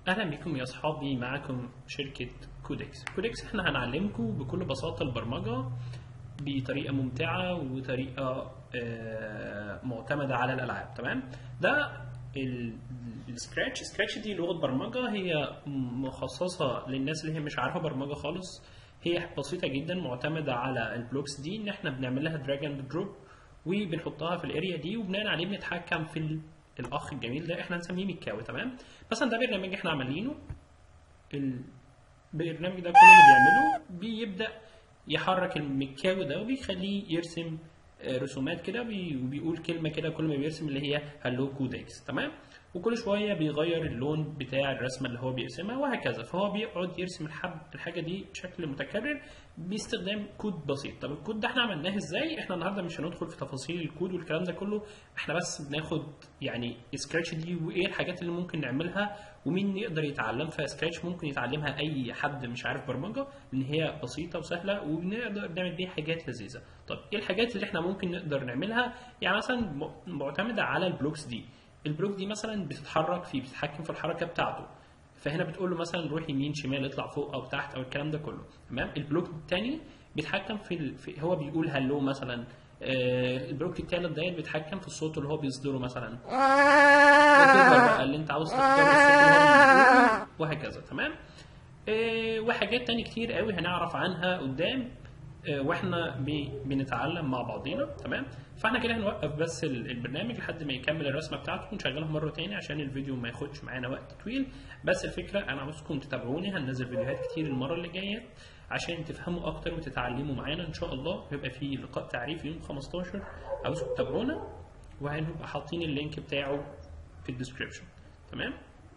اهلا بكم يا اصحابي معكم شركه كودكس كودكس احنا هنعلمكم بكل بساطه البرمجه بطريقه ممتعه وطريقه آه، معتمده على الالعاب تمام ده السكراتش سكراتش دي لغه برمجه هي مخصصه للناس اللي هي مش عارفه برمجه خالص هي بسيطه جدا معتمده على البلوكس دي ان احنا بنعمل لها دراج اند دروب وبنحطها في الاريا دي وبناء عليه بنتحكم في ال- الاخ الجميل ده احنا هنسميه ميكاوي تمام مثلا ده برنامج احنا عاملينه البرنامج ده كل اللي بيعمله بيبدا يحرك المكاوي ده وبيخليه يرسم آه، رسومات كده بي- وبيقول كلمه كده كل ما بيرسم اللي هي هلو كودكس تمام وكل شويه بيغير اللون بتاع الرسمه اللي هو بيرسمها وهكذا فهو بيقعد يرسم الحب الحاجه دي بشكل متكرر باستخدام كود بسيط طب الكود ده احنا عملناه ازاي احنا النهارده مش هندخل في تفاصيل الكود والكلام ده كله احنا بس بناخد يعني سكراتش دي وايه الحاجات اللي ممكن نعملها ومين يقدر يتعلم فيها سكراتش ممكن يتعلمها اي حد مش عارف برمجه لان هي بسيطه وسهله وبنقدر نعمل بيها حاجات لذيذه طب ايه الحاجات اللي احنا ممكن نقدر نعملها يعني مثلا م- معتمده على البلوكس دي البلوك دي مثلا بتتحرك فيه بتتحكم في الحركه بتاعته فهنا بتقول له مثلا روح يمين شمال اطلع فوق او تحت او الكلام ده كله تمام البلوك الثاني بيتحكم في, ال... في هو بيقول هلو مثلا آه البلوك الثالث ديت بيتحكم في الصوت اللي هو بيصدره مثلا وتقدر بقى اللي انت عاوز تختار الصوت اللي هو بيقوله وهكذا تمام آه وحاجات تاني كتير قوي هنعرف عنها قدام آه، واحنا بي- بنتعلم مع بعضينا تمام فاحنا كده هنوقف بس ال- البرنامج لحد ما يكمل الرسمه بتاعته ونشغلها مره تاني عشان الفيديو ما ياخدش معانا وقت طويل بس الفكره انا عاوزكم تتابعوني هننزل فيديوهات كتير المره اللي جايه عشان تفهموا اكتر وتتعلموا معانا ان شاء الله هيبقى في لقاء تعريفي يوم 15 عاوزكم تتابعونا وهنبقى حاطين اللينك بتاعه في الديسكربشن تمام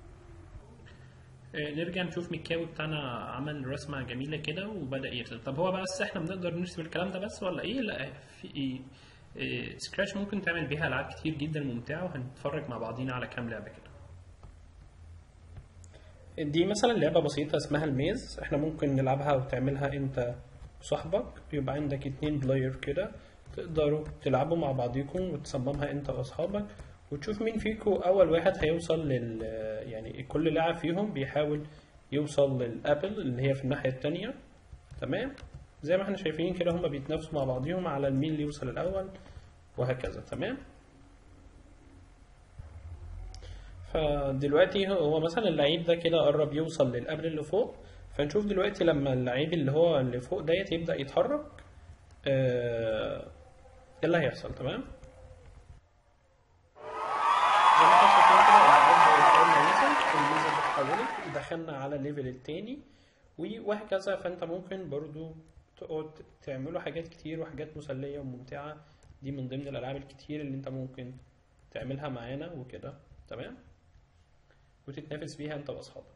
آه، نرجع نشوف ميكاوي بتاعنا عمل رسمة جميلة كده وبدأ يرسم طب هو بس احنا بنقدر نرسم الكلام ده بس ولا ايه لا في ايه آه، سكراتش ممكن تعمل بيها ألعاب كتير جدا ممتعة وهنتفرج مع بعضينا على كام لعبة كده دي مثلا لعبة بسيطة اسمها الميز احنا ممكن نلعبها وتعملها انت وصاحبك يبقى عندك اتنين بلاير كده تقدروا تلعبوا مع بعضيكم وتصممها انت واصحابك وتشوف مين فيكم اول واحد هيوصل لل يعني كل لاعب فيهم بيحاول يوصل للابل اللي هي في الناحية التانية تمام زي ما احنا شايفين كده هما بيتنافسوا مع بعضيهم على مين اللي يوصل الاول وهكذا تمام فدلوقتي هو مثلا اللعيب ده كده قرب يوصل للقبل اللي فوق فنشوف دلوقتي لما اللعيب اللي هو اللي فوق ديت يبدأ يتحرك آه، ايه اللي هيحصل تمام زي ما احنا شايفين كده اللعيب بيحاول يوصل الميزة اتحولت دخلنا على الليفل التاني و- وهكذا فانت ممكن برضو تقعد تعملوا حاجات كتير وحاجات مسلية وممتعة دي من ضمن الألعاب الكتير اللي انت ممكن تعملها معانا وكده تمام وتتنافس فيها انت واصحابك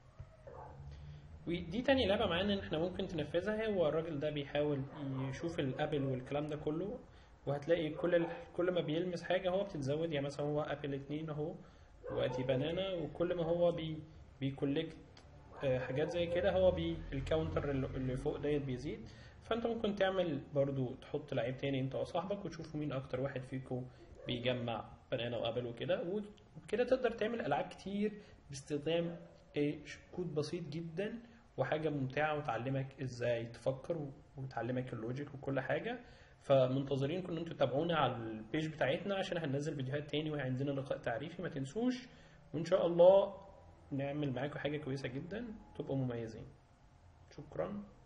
ودي تاني لعبة معانا ان احنا ممكن تنفذها هو الراجل ده بيحاول يشوف الابل والكلام ده كله وهتلاقي كل ال... كل ما بيلمس حاجة هو بتتزود يعني مثلا هو ابل اتنين اهو وادي بنانا وكل ما هو بي بيكولكت آه، حاجات زي كده هو بي الكاونتر اللي اللي فوق ديت بيزيد فانت ممكن تعمل برضو تحط لعيب تاني انت وصاحبك وتشوفوا مين اكتر واحد فيكم بيجمع بنانا وابل وكده وكده تقدر تعمل العاب كتير باستخدام آه، كود بسيط جدا وحاجه ممتعه وتعلمك ازاي تفكر و- وتعلمك اللوجيك وكل حاجه فمنتظرينكم ان انتوا تتابعونا على البيج بتاعتنا عشان هننزل فيديوهات تاني وعندنا لقاء تعريفي ما تنسوش وان شاء الله نعمل معاكم حاجه كويسه جدا تبقوا مميزين شكرا